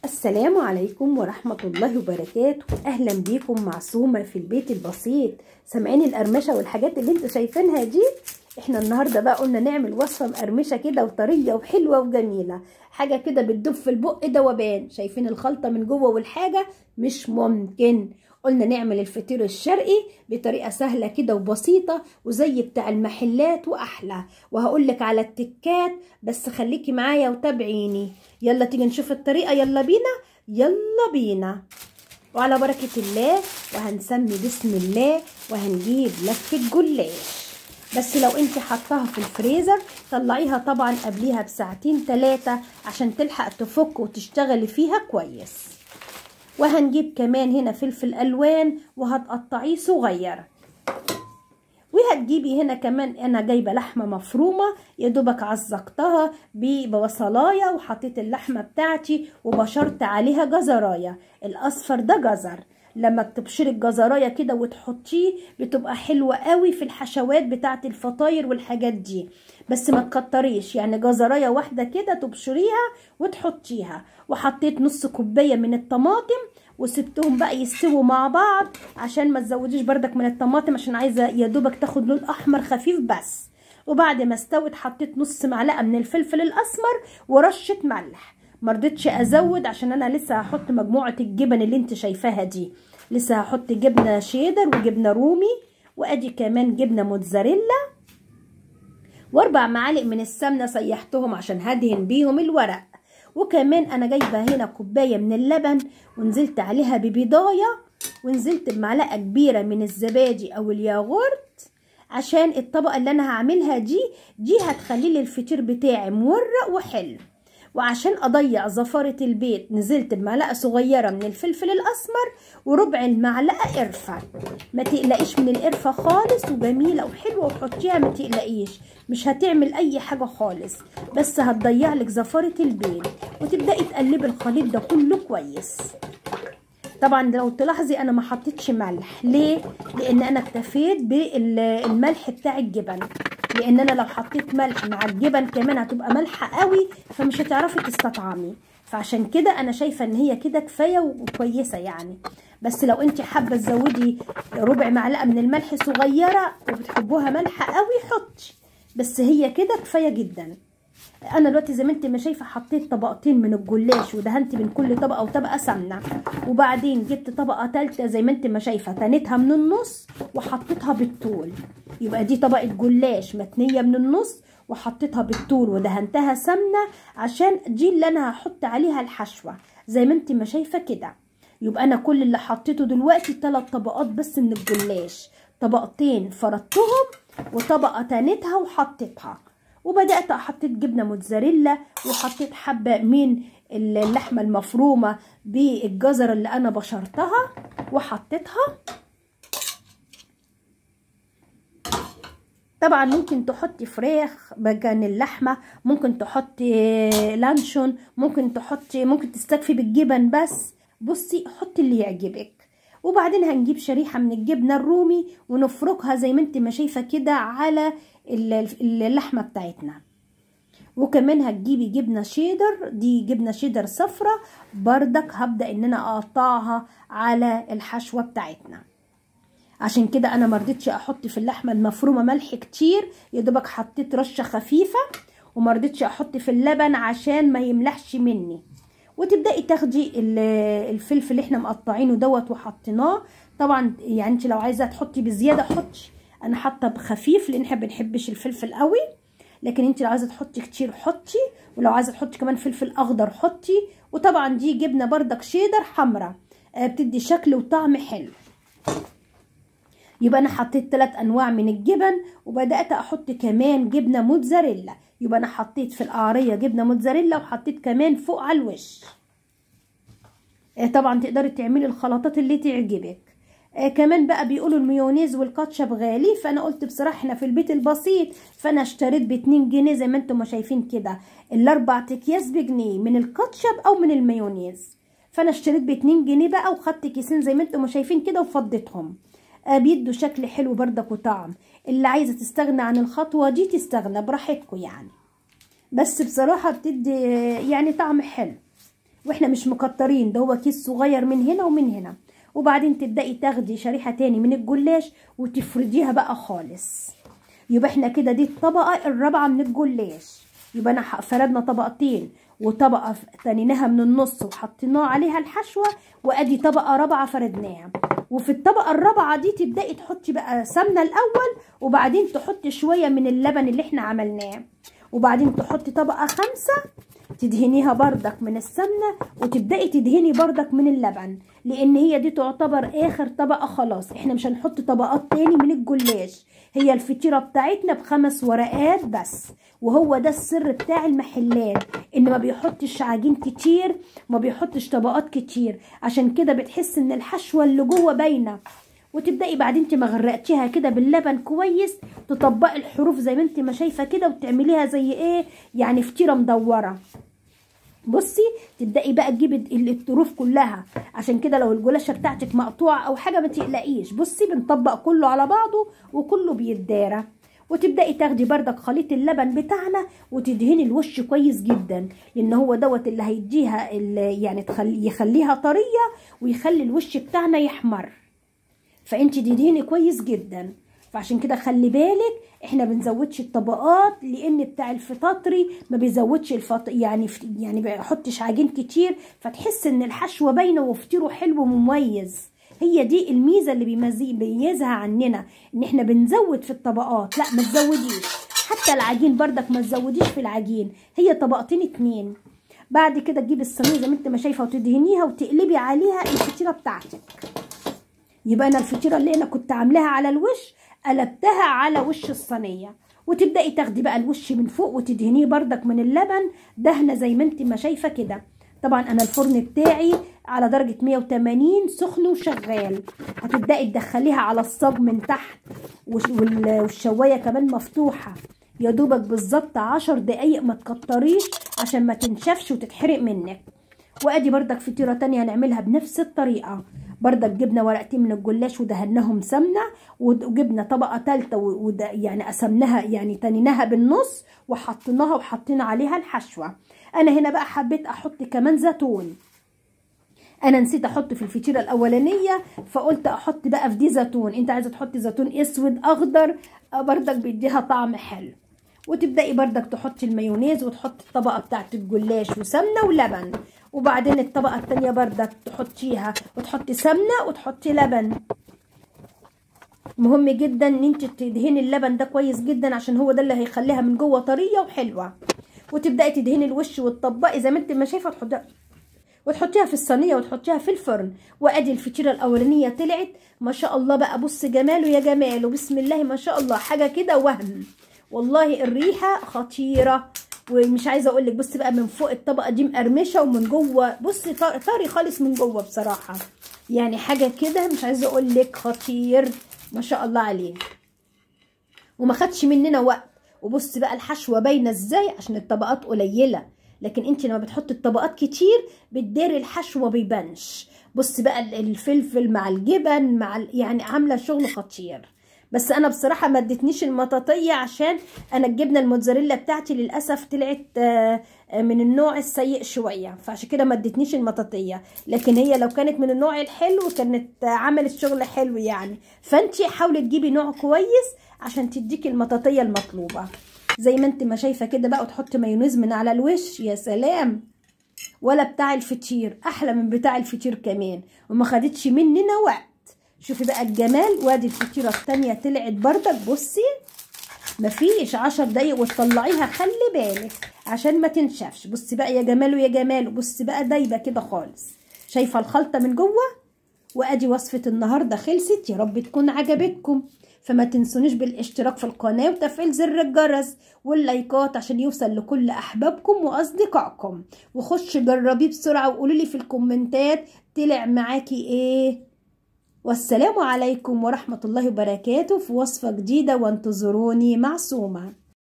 السلام عليكم ورحمة الله وبركاته أهلا بيكم معصومة في البيت البسيط سامعين القرمشة والحاجات اللي انتوا شايفينها دي احنا النهاردة بقى قلنا نعمل وصفة مقرمشة كده وطرية وحلوة وجميلة حاجة كده بتدب في البق دوبان شايفين الخلطة من جوه والحاجة مش ممكن قلنا نعمل الفطير الشرقي بطريقة سهلة كده وبسيطة وزي بتاع المحلات وأحلى وهقولك على التكات بس خليكي معايا وتابعيني يلا تيجي نشوف الطريقة يلا بينا يلا بينا وعلى بركة الله وهنسمي بسم الله وهنجيب لفة جلاش بس لو انت حطاها في الفريزر طلعيها طبعا قبليها بساعتين ثلاثة عشان تلحق تفك وتشتغلي فيها كويس وهنجيب كمان هنا فلفل الوان وهتقطعيه صغير وهتجيبي هنا كمان انا جايبه لحمه مفرومه يا دوبك عزقتها ببصلايه وحطيت اللحمه بتاعتي وبشرت عليها جزرايه الاصفر ده جزر لما بتبشري الجزرايه كده وتحطيه بتبقى حلوه قوي في الحشوات بتاعه الفطاير والحاجات دي بس ما تكتريش يعني جزرايه واحده كده تبشريها وتحطيها وحطيت نص كوبايه من الطماطم وسبتهم بقى يستووا مع بعض عشان ما تزوديش بردك من الطماطم عشان عايزه يا دوبك تاخد لون احمر خفيف بس وبعد ما استوت حطيت نص معلقه من الفلفل الاسمر ورشه ملح مرضتش ازود عشان انا لسه هحط مجموعه الجبن اللي انت شايفاها دي لسه هحط جبنه شيدر وجبنه رومي وادي كمان جبنه موتزاريلا واربع معالق من السمنه سيحتهم عشان هدهن بيهم الورق وكمان انا جايبه هنا كوبايه من اللبن ونزلت عليها ببيضايه ونزلت بمعلقه كبيره من الزبادي او الياغورت عشان الطبقه اللي انا هعملها دي دي هتخلي لي الفطير بتاعي مورق وحلو وعشان اضيع زفاره البيت نزلت بمعلقه صغيره من الفلفل الاسمر وربع المعلقه قرفه ما تقلقيش من القرفه خالص وجميله وحلوه وحطيها ما تقلقيش مش هتعمل اي حاجه خالص بس هتضيع لك زفاره البيت وتبداي تقلبي الخليط ده كله كويس طبعا لو تلاحظي انا ما حطيتش ملح ليه لان انا اكتفيت بالملح بتاع الجبن لان انا لو حطيت ملح مع الجبن كمان هتبقى مالحه قوي فمش هتعرفي تستطعمي فعشان كده انا شايفه ان هي كده كفايه وكويسه يعني بس لو انت حابه تزودي ربع معلقه من الملح صغيره وبتحبوها مالحه قوي حطي بس هي كده كفايه جدا انا دلوقتي زي ما انت ما شايفه حطيت طبقتين من الجلاش ودهنت من كل طبقه وطبقه سمنه وبعدين جبت طبقه ثالثه زي ما انت ما شايفه تنيتها من النص وحطيتها بالطول يبقى دي طبقه جلاش متنيه من النص وحطيتها بالطول ودهنتها سمنه عشان دي اللي انا هحط عليها الحشوه زي ما انت ما شايفه كده يبقى انا كل اللي حطيته دلوقتي ثلاث طبقات بس من الجلاش طبقتين فردتهم وطبقه تانيتها وحطيتها وبدات حطيت جبنه موتزاريلا وحطيت حبه من اللحمه المفرومه بالجزر اللي انا بشرتها وحطيتها طبعا ممكن تحطي فراخ مكان اللحمه ممكن تحطي لانشون ممكن تحطي ممكن تستكفي بالجبن بس بصي حطي اللي يعجبك وبعدين هنجيب شريحه من الجبنه الرومي ونفركها زي ما انت ما شايفه كده على اللحمه بتاعتنا وكمان هتجيبي جبنه شيدر دي جبنه شيدر صفرة بردك هبدا ان انا اقطعها على الحشوه بتاعتنا عشان كده انا مرضتش احط في اللحمه المفرومه ملح كتير يا دوبك حطيت رشه خفيفه ومرضتش احط في اللبن عشان ما يملحش مني وتبداي تاخدي الفلفل اللي احنا مقطعينه دوت وحطيناه طبعا يعني انت لو عايزه تحطي بزياده حطي انا حاطه بخفيف لان احنا بنحبش الفلفل قوي لكن انت لو عايزه تحطي كتير حطي ولو عايزه تحطي كمان فلفل اخضر حطي وطبعا دي جبنه بردك شيدر حمراء بتدي شكل وطعم حلو يبقى انا حطيت ثلاث انواع من الجبن وبدات احط كمان جبنه موتزاريلا يبقى انا حطيت في القعريه جبنه موتزاريلا وحطيت كمان فوق على الوش طبعا تقدري تعملي الخلطات اللي تعجبك آه كمان بقى بيقولوا المايونيز والكاتشب غالي فانا قلت بصراحه احنا في البيت البسيط فانا اشتريت ب 2 جنيه زي ما انتم ما شايفين كده الاربع اكياس بجنيه من الكاتشب او من المايونيز فانا اشتريت ب 2 جنيه بقى وخدت كيسين زي ما انتم ما شايفين كده وفضيتهم آه بيدوا شكل حلو بردك وطعم اللي عايزه تستغنى عن الخطوه دي تستغنى براحتكم يعني بس بصراحه بتدي يعني طعم حلو واحنا مش مكترين ده هو كيس صغير من هنا ومن هنا وبعدين تبدأي تاخدي شريحة تاني من الجلاش وتفرديها بقى خالص يبقى احنا كده دي الطبقة الرابعة من الجلاش يبقى انا فردنا طبقتين وطبقة تنيناها من النص وحطيناها عليها الحشوة وادي طبقة رابعة فردناها وفي الطبقة الرابعة دي تبدأي تحطي بقى سمنة الأول وبعدين تحطي شوية من اللبن اللي احنا عملناه وبعدين تحطي طبقة خمسة تدهنيها بردك من السمنة وتبدأي تدهني بردك من اللبن لأن هي دي تعتبر آخر طبقة خلاص احنا مش هنحط طبقات تاني من الجلاش هي الفطيرة بتاعتنا بخمس ورقات بس وهو ده السر بتاع المحلات ان ما بيحطش عجين كتير ما بيحطش طبقات كتير عشان كده بتحس ان الحشوة اللي جوه باينة وتبدأي بعدين انت ما غرقتيها كده باللبن كويس تطبقي الحروف زي ما انت ما شايفة كده وتعمليها زي ايه يعني فطيرة مدورة بصي تبدأي بقى تجيبي الطروف كلها عشان كده لو الجلاشة بتاعتك مقطوعة او حاجة ما تقلقيش بصي بنطبق كله على بعضه وكله بيتدارى وتبدأي تاخدي بردك خليط اللبن بتاعنا وتدهني الوش كويس جدا لان هو دوت اللي هيديها اللي يعني تخلي يخليها طرية ويخلي الوش بتاعنا يحمر فانت تدهني كويس جدا فعشان كده خلي بالك احنا بنزودش الطبقات لان بتاع الفطاطري ما بيزودش الفط يعني يعني بيحطش عجين كتير فتحس ان الحشوه باينه وفطيره حلو ومميز هي دي الميزه اللي بيميزها عننا ان احنا بنزود في الطبقات لا ما تزوديش حتى العجين بردك ما تزوديش في العجين هي طبقتين اتنين بعد كده تجيبي الصينيه زي ما انت ما شايفه وتدهنيها وتقلبي عليها الفطيره بتاعتك يبقى انا الفطيره اللي انا كنت عاملاها على الوش قلبتها على وش الصينيه وتبداي تاخدي بقى الوش من فوق وتدهنيه بردك من اللبن دهنه زي ما انت ما شايفه كده طبعا انا الفرن بتاعي على درجة 180 سخن وشغال هتبدأي تدخليها على الصاج من تحت والشواية كمان مفتوحة يا دوبك بالظبط 10 دقايق ما تكتريش عشان ما تنشفش وتتحرق منك وادي بردك فطيرة تانية هنعملها بنفس الطريقة بردك جبنا ورقتين من الجلاش ودهناهم سمنة وجبنا طبقة تالتة وده يعني قسمناها يعني تنيناها بالنص وحطيناها وحطينا عليها الحشوة انا هنا بقى حبيت احط كمان زيتون انا نسيت احط في الفطيره الاولانيه فقلت احط بقى في دي زيتون انت عايزه تحطي زيتون اسود اخضر بردك بيديها طعم حلو وتبداي بردك تحطي المايونيز وتحطي الطبقه بتاعت الجلاش وسمنه ولبن وبعدين الطبقه التانية بردك تحطيها وتحطي سمنه وتحطي لبن مهم جدا ان انت تدهني اللبن ده كويس جدا عشان هو ده اللي هيخليها من جوه طريه وحلوه وتبداي تدهني الوش وتطبقي زي ما انت ما شايفه تحطيها وتحطيها في الصينيه وتحطيها في الفرن وادي الفطيره الاولانيه طلعت ما شاء الله بقى بص جماله يا جماله بسم الله ما شاء الله حاجه كده وهم والله الريحه خطيره ومش عايزه اقول لك بصي بقى من فوق الطبقه دي مقرمشه ومن جوه بصي طري خالص من جوه بصراحه يعني حاجه كده مش عايزه اقول لك خطير ما شاء الله عليه وما خدش مننا وقت وبص بقى الحشوه باينه ازاي عشان الطبقات قليله لكن انت لما بتحطي الطبقات كتير بتداري الحشوه بيبانش بص بقى الفلفل مع الجبن مع يعني عامله شغل خطير بس انا بصراحه ما ادتنيش المطاطيه عشان انا الجبنه الموتزاريلا بتاعتي للاسف طلعت من النوع السيء شويه فعشان كده ما ادتنيش المطاطيه لكن هي لو كانت من النوع الحلو كانت عملت شغل حلو يعني فانت حاولي تجيبي نوع كويس عشان تديكي المطاطيه المطلوبه زي ما انت ما شايفه كده بقى وتحطي مايونيز من على الوش يا سلام ولا بتاع الفطير احلى من بتاع الفطير كمان وما خدتش مننا وقت شوفي بقى الجمال وادي الفطيره التانية طلعت بردك بصي مفيش عشر دقايق وتطلعيها خلي بالك عشان ما تنشفش بصي بقى يا جماله يا جماله بصي بقى دايبه كده خالص شايفه الخلطه من جوه وادي وصفه النهارده خلصت يا رب تكون عجبتكم فما تنسونيش بالاشتراك في القناه وتفعيل زر الجرس واللايكات عشان يوصل لكل احبابكم واصدقائكم وخش جربيه بسرعه وقولولي في الكومنتات طلع معاكي ايه والسلام عليكم ورحمة الله وبركاته في وصفة جديدة وانتظروني معصومة